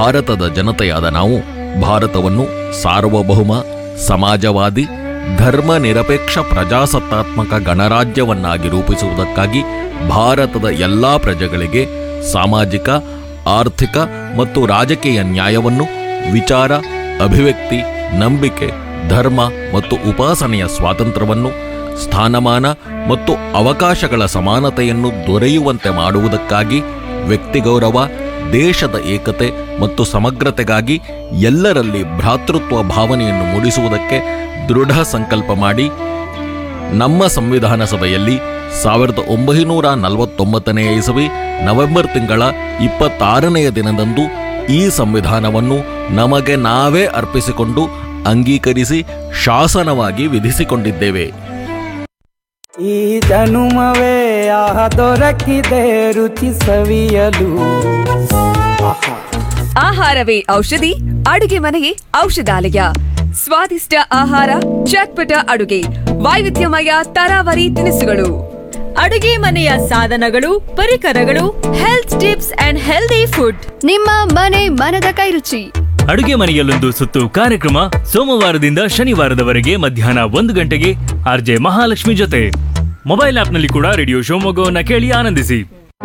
ಭಾರತದ ಜನತೆಯಾದ ನಾವು ಭಾರತವನ್ನು ಸಾರ್ವಭೌಮ ಸಮಾಜವಾದಿ ಧರ್ಮ ನಿರಪೇಕ್ಷ ಪ್ರಜಾಸತ್ತಾತ್ಮಕ ಗಣರಾಜ್ಯವನ್ನಾಗಿ ರೂಪಿಸುವುದಕ್ಕಾಗಿ ಭಾರತದ ಎಲ್ಲಾ ಪ್ರಜೆಗಳಿಗೆ ಸಾಮಾಜಿಕ ಆರ್ಥಿಕ ಮತ್ತು ರಾಜಕೀಯ ನ್ಯಾಯವನ್ನು ವಿಚಾರ ಅಭಿವ್ಯಕ್ತಿ ನಂಬಿಕೆ ಧರ್ಮ ಮತ್ತು ಉಪಾಸನೆಯ ಸ್ವಾತಂತ್ರ್ಯವನ್ನು ಸ್ಥಾನಮಾನ ಮತ್ತು ಅವಕಾಶಗಳ ಸಮಾನತೆಯನ್ನು ದೊರೆಯುವಂತೆ ಮಾಡುವುದಕ್ಕಾಗಿ ವ್ಯಕ್ತಿಗೌರವ ದೇಶದ ಏಕತೆ ಮತ್ತು ಸಮಗ್ರತೆಗಾಗಿ ಎಲ್ಲರಲ್ಲಿ ಭ್ರಾತೃತ್ವ ಭಾವನೆಯನ್ನು ಮೂಡಿಸುವುದಕ್ಕೆ ದೃಢ ಸಂಕಲ್ಪ ಮಾಡಿ ನಮ್ಮ ಸಂವಿಧಾನ ಸಭೆಯಲ್ಲಿ ಸಾವಿರದ ಒಂಬೈನೂರ ನಲವತ್ತೊಂಬತ್ತನೆಯ ಇಸವಿ ನವೆಂಬರ್ ತಿಂಗಳ ಇಪ್ಪತ್ತಾರನೆಯ ದಿನದಂದು ಈ ಸಂವಿಧಾನವನ್ನು ನಮಗೆ ನಾವೇ ಅರ್ಪಿಸಿಕೊಂಡು ಅಂಗೀಕರಿಸಿ ಶಾಸನವಾಗಿ ವಿಧಿಸಿಕೊಂಡಿದ್ದೇವೆ ಈ ಜನುಮವೇ ಆಹ ದೊರಕಿದೆ ರುಚಿ ಸವಿಯಲು ಆಹಾ ಆಹಾರವೇ ಔಷಧಿ ಅಡುಗೆ ಮನೆಯೇ ಔಷಧಾಲಯ ಸ್ವಾದಿಷ್ಟ ಆಹಾರ ಚಟ್ಪಟ ಅಡುಗೆ ವೈವಿಧ್ಯಮಯ ತರಾವರಿ ತಿನಿಸುಗಳು ಅಡುಗೆ ಮನೆಯ ಸಾಧನಗಳು ಪರಿಕರಗಳು health tips and healthy food ನಿಮ್ಮ ಮನೆ ಮನದ ಕೈರುಚಿ ಅಡುಗೆ ಮನೆಯಲ್ಲೊಂದು ಸುತ್ತು ಕಾರ್ಯಕ್ರಮ ಸೋಮವಾರದಿಂದ ಶನಿವಾರದವರೆಗೆ ಮಧ್ಯಾಹ್ನ ಒಂದು ಗಂಟೆಗೆ ಆರ್ಜೆ ಮಹಾಲಕ್ಷ್ಮಿ ಜೊತೆ ಮೊಬೈಲ್ ಆಪ್ನಲ್ಲಿ ಕೂಡ ರೇಡಿಯೋ ಶಿವಮೊಗ್ಗವನ್ನ ಕೇಳಿ ಆನಂದಿಸಿ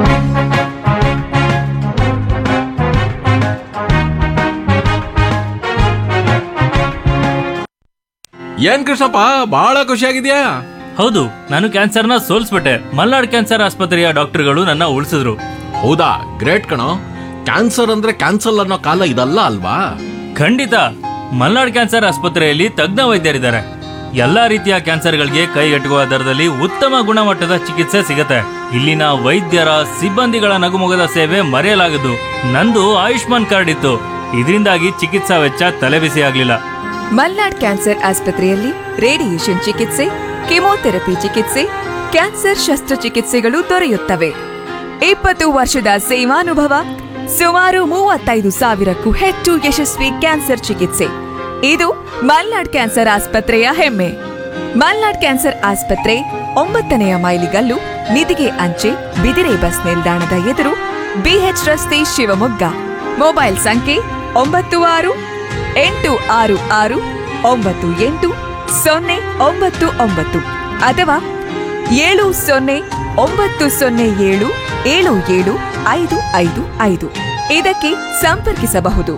ಏನ್ ಕೃಷ್ಣಪ್ಪ ಬಹಳ ಖುಷಿಯಾಗಿದ್ಯಾ ಹೌದು ನಾನು ಕ್ಯಾನ್ಸರ್ನ ಸೋಲ್ಸ್ಬಿಟ್ಟೆ ಮಲ್ನಾಡ್ ಕ್ಯಾನ್ಸರ್ ಆಸ್ಪತ್ರೆಯ ಡಾಕ್ಟರ್ಗಳು ನನ್ನ ಉಳಿಸಿದ್ರು ಹೌದಾ ಗ್ರೇಟ್ ಕಣೋ ಕ್ಯಾನ್ಸರ್ ಅಂದ್ರೆ ಕ್ಯಾನ್ಸಲ್ ಅನ್ನೋ ಕಾಲ ಇದಲ್ಲ ಅಲ್ವಾ ಖಂಡಿತ ಮಲ್ನಾಡ್ ಕ್ಯಾನ್ಸರ್ ಆಸ್ಪತ್ರೆಯಲ್ಲಿ ತಜ್ಞ ವೈದ್ಯರಿದ್ದಾರೆ ಎಲ್ಲಾ ರೀತಿಯ ಕ್ಯಾನ್ಸರ್ಗಳಿಗೆ ಕೈಗೆಟುಕುವ ದರದಲ್ಲಿ ಉತ್ತಮ ಗುಣಮಟ್ಟದ ಚಿಕಿತ್ಸೆ ಸಿಗತ್ತೆ ಇಲ್ಲಿನ ವೈದ್ಯರ ಸಿಬ್ಬಂದಿಗಳ ನಗುಮೊಗದ ಸೇವೆ ಮರೆಯಲಾಗದು ನಂದು ಆಯುಷ್ಮಾನ್ ಕಾರ್ಡ್ ಇತ್ತು ಇದರಿಂದಾಗಿ ಚಿಕಿತ್ಸಾ ವೆಚ್ಚ ತಲೆಬಿಸಿ ಆಗ್ಲಿಲ್ಲ ಮಲ್ನಾಡ್ ಕ್ಯಾನ್ಸರ್ ಆಸ್ಪತ್ರೆಯಲ್ಲಿ ರೇಡಿಯೇಷನ್ ಚಿಕಿತ್ಸೆ ಕೆಮೊಥೆರಪಿ ಚಿಕಿತ್ಸೆ ಕ್ಯಾನ್ಸರ್ ಶಸ್ತ್ರಚಿಕಿತ್ಸೆಗಳು ದೊರೆಯುತ್ತವೆ ಇಪ್ಪತ್ತು ವರ್ಷದ ಸೇವಾನುಭವ ಸುಮಾರು ಮೂವತ್ತೈದು ಸಾವಿರಕ್ಕೂ ಹೆಚ್ಚು ಯಶಸ್ವಿ ಕ್ಯಾನ್ಸರ್ ಚಿಕಿತ್ಸೆ ಇದು ಮಲ್ನಾಡ್ ಕ್ಯಾನ್ಸರ್ ಆಸ್ಪತ್ರೆಯ ಹೆಮ್ಮೆ ಮಲ್ನಾಡ್ ಕ್ಯಾನ್ಸರ್ ಆಸ್ಪತ್ರೆ ಒಂಬತ್ತನೆಯ ಮೈಲಿಗಲ್ಲು ನಿಧಿಗೆ ಅಂಚೆ ಬಿದಿರೆ ಬಸ್ ನಿಲ್ದಾಣದ ಎದುರು ಬಿಎಚ್ ರಸ್ತೆ ಶಿವಮೊಗ್ಗ ಮೊಬೈಲ್ ಸಂಖ್ಯೆ ಒಂಬತ್ತು ಆರು ಎಂಟು ಆರು ಆರು ಒಂಬತ್ತು ಎಂಟು ಸೊನ್ನೆ ಒಂಬತ್ತು ಒಂಬತ್ತು ಅಥವಾ ಏಳು ಸೊನ್ನೆ ಒಂಬತ್ತು ಸೊನ್ನೆ ಏಳು ಏಳು ಏಳು ಐದು ಐದು ಐದು ಇದಕ್ಕೆ ಸಂಪರ್ಕಿಸಬಹುದು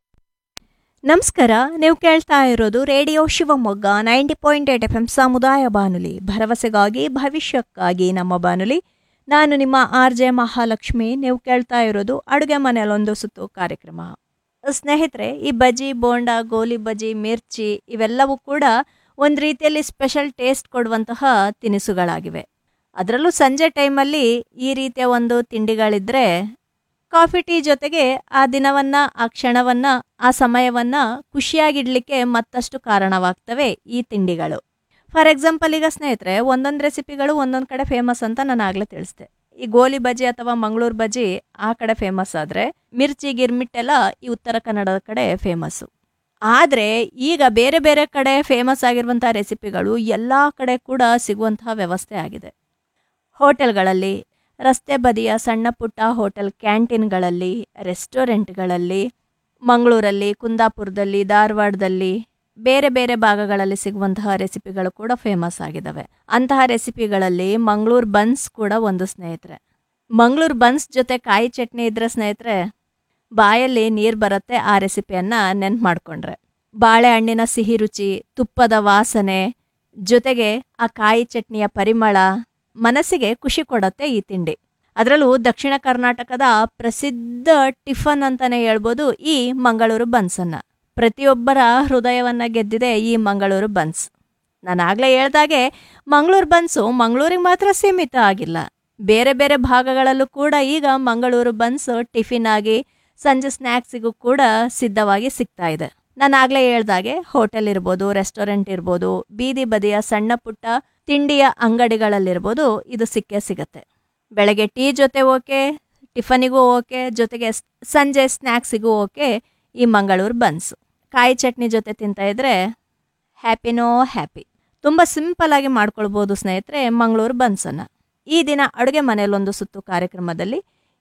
ನಮಸ್ಕಾರ ನೀವು ಕೇಳ್ತಾ ಇರೋದು radio Shivamogga ninety point eight F M ಸಮುದಾಯ ಬಾನುಲಿ ಭರವಸೆಗಾಗಿ ಭವಿಷ್ಯಕ್ಕಾಗಿ ನಮ್ಮ ಬಾನುಲಿ ನಾನು ನಿಮ್ಮ ಆರ್ ಜೆ ಮಹಾಲಕ್ಷ್ಮಿ ನೀವು ಕೇಳ್ತಾ ಇರೋದು ಅಡುಗೆ ಮನೆಯಲ್ಲೊಂದು ಸುತ್ತು ಕಾರ್ಯಕ್ರಮ ಸ್ನೇಹಿತರೆ ಈ ಬಜ್ಜಿ ಬೋಂಡ ಗೋಲಿ ಬಜ್ಜಿ ಮಿರ್ಚಿ ಇವೆಲ್ಲವೂ ಕೂಡ ಒಂದು ರೀತಿಯಲ್ಲಿ ಸ್ಪೆಷಲ್ ಟೇಸ್ಟ್ ಕೊಡುವಂತಹ ತಿನಿಸುಗಳಾಗಿವೆ ಅದರಲ್ಲೂ ಸಂಜೆ ಟೈಮಲ್ಲಿ ಈ ರೀತಿಯ ಒಂದು ತಿಂಡಿಗಳಿದ್ರೆ ಕಾಫಿ ಟೀ ಜೊತೆಗೆ ಆ ದಿನವನ್ನ ಆ ಕ್ಷಣವನ್ನ ಆ ಸಮಯವನ್ನ ಖುಷಿಯಾಗಿಡ್ಲಿಕ್ಕೆ ಮತ್ತಷ್ಟು ಕಾರಣವಾಗ್ತವೆ ಈ ತಿಂಡಿಗಳು ಫಾರ್ ಎಕ್ಸಾಂಪಲ್ ಈಗ ಸ್ನೇಹಿತರೆ ಒಂದೊಂದು ರೆಸಿಪಿಗಳು ಒಂದೊಂದು ಕಡೆ ಫೇಮಸ್ ಅಂತ ನಾನು ಆಗಲೇ ತಿಳಿಸ್ದೆ ಈ ಗೋಲಿ ಬಜ್ಜಿ ಅಥವಾ ಮಂಗಳೂರು ಬಜ್ಜಿ ಆ ಕಡೆ ಫೇಮಸ್ ಆದರೆ ಮಿರ್ಚಿ ಗಿರ್ಮಿಟ್ಟೆಲ್ಲ ಈ ಉತ್ತರ ಕನ್ನಡದ ಕಡೆ ಫೇಮಸ್ಸು ಆದರೆ ಈಗ ಬೇರೆ ಬೇರೆ ಕಡೆ ಫೇಮಸ್ ಆಗಿರುವಂಥ ರೆಸಿಪಿಗಳು ಎಲ್ಲ ಕಡೆ ಕೂಡ ಸಿಗುವಂತಹ ವ್ಯವಸ್ಥೆ ಆಗಿದೆ ಹೋಟೆಲ್ಗಳಲ್ಲಿ ರಸ್ತೆ ಬದಿಯ ಸಣ್ಣ ಪುಟ್ಟ ಹೋಟೆಲ್ ಕ್ಯಾಂಟೀನ್ಗಳಲ್ಲಿ ರೆಸ್ಟೋರೆಂಟ್ಗಳಲ್ಲಿ ಮಂಗಳೂರಲ್ಲಿ ಕುಂದಾಪುರದಲ್ಲಿ ಧಾರವಾಡದಲ್ಲಿ ಬೇರೆ ಬೇರೆ ಭಾಗಗಳಲ್ಲಿ ಸಿಗುವಂತಹ ರೆಸಿಪಿಗಳು ಕೂಡ ಫೇಮಸ್ ಆಗಿದ್ದಾವೆ ಅಂತಹ ರೆಸಿಪಿಗಳಲ್ಲಿ ಮಂಗಳೂರು ಬನ್ಸ್ ಕೂಡ ಒಂದು ಸ್ನೇಹಿತರೆ ಮಂಗಳೂರು ಬನ್ಸ್ ಜೊತೆ ಕಾಯಿ ಚಟ್ನಿ ಇದ್ರೆ ಸ್ನೇಹಿತರೆ ಬಾಯಲ್ಲಿ ನೀರು ಬರುತ್ತೆ ಆ ರೆಸಿಪಿಯನ್ನು ನೆನ್ಪು ಮಾಡಿಕೊಂಡ್ರೆ ಬಾಳೆಹಣ್ಣಿನ ಸಿಹಿ ರುಚಿ ತುಪ್ಪದ ವಾಸನೆ ಜೊತೆಗೆ ಆ ಕಾಯಿ ಚಟ್ನಿಯ ಪರಿಮಳ ಮನಸ್ಸಿಗೆ ಖುಷಿ ಕೊಡುತ್ತೆ ಈ ತಿಂಡಿ ಅದರಲ್ಲೂ ದಕ್ಷಿಣ ಕರ್ನಾಟಕದ ಪ್ರಸಿದ್ಧ ಟಿಫನ್ ಅಂತಾನೆ ಹೇಳ್ಬೋದು ಈ ಮಂಗಳೂರು ಬನ್ಸನ್ನ ಪ್ರತಿಯೊಬ್ಬರ ಹೃದಯವನ್ನ ಗೆದ್ದಿದೆ ಈ ಮಂಗಳೂರು ಬನ್ಸ್ ನಾನು ಆಗ್ಲೇ ಹೇಳ್ದಾಗೆ ಮಂಗಳೂರು ಬನ್ಸು ಮಂಗಳೂರಿಗೆ ಮಾತ್ರ ಸೀಮಿತ ಆಗಿಲ್ಲ ಬೇರೆ ಬೇರೆ ಭಾಗಗಳಲ್ಲೂ ಕೂಡ ಈಗ ಮಂಗಳೂರು ಬನ್ಸ್ ಟಿಫಿನ್ ಆಗಿ ಸಂಜೆ ಸ್ನ್ಯಾಕ್ಸಿಗೂ ಕೂಡ ಸಿದ್ಧವಾಗಿ ಸಿಗ್ತಾ ಇದೆ ನಾನು ಆಗ್ಲೇ ಹೇಳ್ದಾಗೆ ಹೋಟೆಲ್ ಇರ್ಬೋದು ರೆಸ್ಟೋರೆಂಟ್ ಇರ್ಬೋದು ಬೀದಿ ಬದಿಯ ಸಣ್ಣ ಪುಟ್ಟ ತಿಂಡಿಯ ಅಂಗಡಿಗಳಲ್ಲಿರ್ಬೋದು ಇದು ಸಿಕ್ಕೇ ಸಿಗತ್ತೆ ಬೆಳಗ್ಗೆ ಟೀ ಜೊತೆ ಓಕೆ ಟಿಫನಿಗೂ ಓಕೆ ಜೊತೆಗೆ ಸ್- ಸಂಜೆ ಸ್ನ್ಯಾಕ್ಸಿಗೂ ಓಕೆ ಈ ಮಂಗಳೂರು ಬನ್ಸು ಕಾಯಿ ಚಟ್ನಿ ಜೊತೆ ತಿಂತಾ ಇದ್ರೆ ಹ್ಯಾಪಿನೋ ಹ್ಯಾಪಿ ತುಂಬ ಸಿಂಪಲ್ ಆಗಿ ಮಾಡ್ಕೊಳ್ಬೋದು ಸ್ನೇಹಿತರೆ ಮಂಗಳೂರು ಬನ್ಸನ್ನು ಈ ದಿನ ಅಡುಗೆ ಮನೆಯಲ್ಲೊಂದು ಸುತ್ತು ಕಾರ್ಯಕ್ರಮದಲ್ಲಿ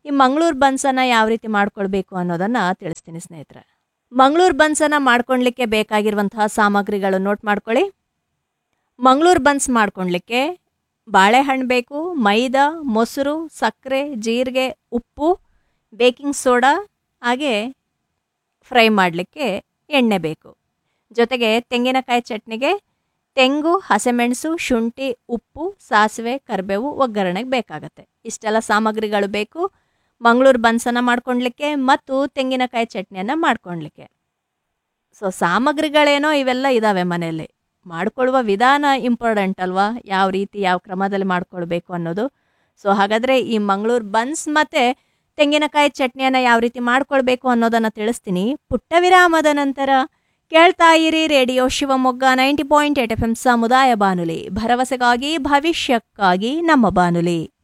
ಈ ಮಂಗಳೂರು ಬನ್ಸನ್ನು ಯಾವ ರೀತಿ ಮಾಡ್ಕೊಳ್ಬೇಕು ಅನ್ನೋದನ್ನು ತಿಳಿಸ್ತೀನಿ ಸ್ನೇಹಿತರೆ ಮಂಗಳೂರು ಬನ್ಸನ್ನು ಮಾಡ್ಕೊಳ್ಲಿಕ್ಕೆ ಬೇಕಾಗಿರುವಂತಹ ಸಾಮಗ್ರಿಗಳು ನೋಟ್ ಮಾಡ್ಕೊಳ್ಳಿ ಮಂಗಳೂರು ಬನ್ಸ್ ಮಾಡ್ಕೊಳ್ಲಿಕ್ಕೆ ಬಾಳೆಹಣ್ಣು ಬೇಕು ಮೈದಾ ಮೊಸರು ಸಕ್ಕರೆ ಜೀರಿಗೆ ಉಪ್ಪು ಬೇಕಿಂಗ್ ಸೋಡಾ ಹಾಗೆ ಫ್ರೈ ಮಾಡಲಿಕ್ಕೆ ಎಣ್ಣೆ ಬೇಕು ಜೊತೆಗೆ ತೆಂಗಿನಕಾಯಿ ಚಟ್ನಿಗೆ ತೆಂಗು ಹಸಿಮೆಣಸು ಶುಂಠಿ ಉಪ್ಪು ಸಾಸಿವೆ ಕರಿಬೇವು ಒಗ್ಗರಣೆಗೆ ಬೇಕಾಗತ್ತೆ ಇಷ್ಟೆಲ್ಲ ಸಾಮಗ್ರಿಗಳು ಬೇಕು ಮಂಗಳೂರು ಬನ್ಸನ್ನು ಮಾಡ್ಕೊಳ್ಲಿಕ್ಕೆ ಮತ್ತು ತೆಂಗಿನಕಾಯಿ ಚಟ್ನಿಯನ್ನು ಮಾಡ್ಕೊಳ್ಲಿಕ್ಕೆ ಸೊ ಸಾಮಗ್ರಿಗಳೇನೋ ಇವೆಲ್ಲ ಇದ್ದಾವೆ ಮನೆಯಲ್ಲಿ ಮಾಡ್ಕೊಳ್ಳುವ ವಿಧಾನ ಇಂಪಾರ್ಟೆಂಟ್ ಅಲ್ವಾ ಯಾವ ರೀತಿ ಯಾವ ಕ್ರಮದಲ್ಲಿ ಮಾಡ್ಕೊಳ್ಬೇಕು ಅನ್ನೋದು ಸೊ ಹಾಗಾದರೆ ಈ ಮಂಗಳೂರು ಬನ್ಸ್ ಮತ್ತು ತೆಂಗಿನಕಾಯಿ ಚಟ್ನಿಯನ್ನು ಯಾವ ರೀತಿ ಮಾಡ್ಕೊಳ್ಬೇಕು ಅನ್ನೋದನ್ನು ತಿಳಿಸ್ತೀನಿ ಪುಟ್ಟ ವಿರಾಮದ ನಂತರ ಕೇಳ್ತಾ ಇರಿ radio Shivamogga ninety point eight F M ಸಮುದಾಯ ಬಾನುಲಿ ಭರವಸೆಗಾಗಿ ಭವಿಷ್ಯಕ್ಕಾಗಿ ನಮ್ಮ ಬಾನುಲಿ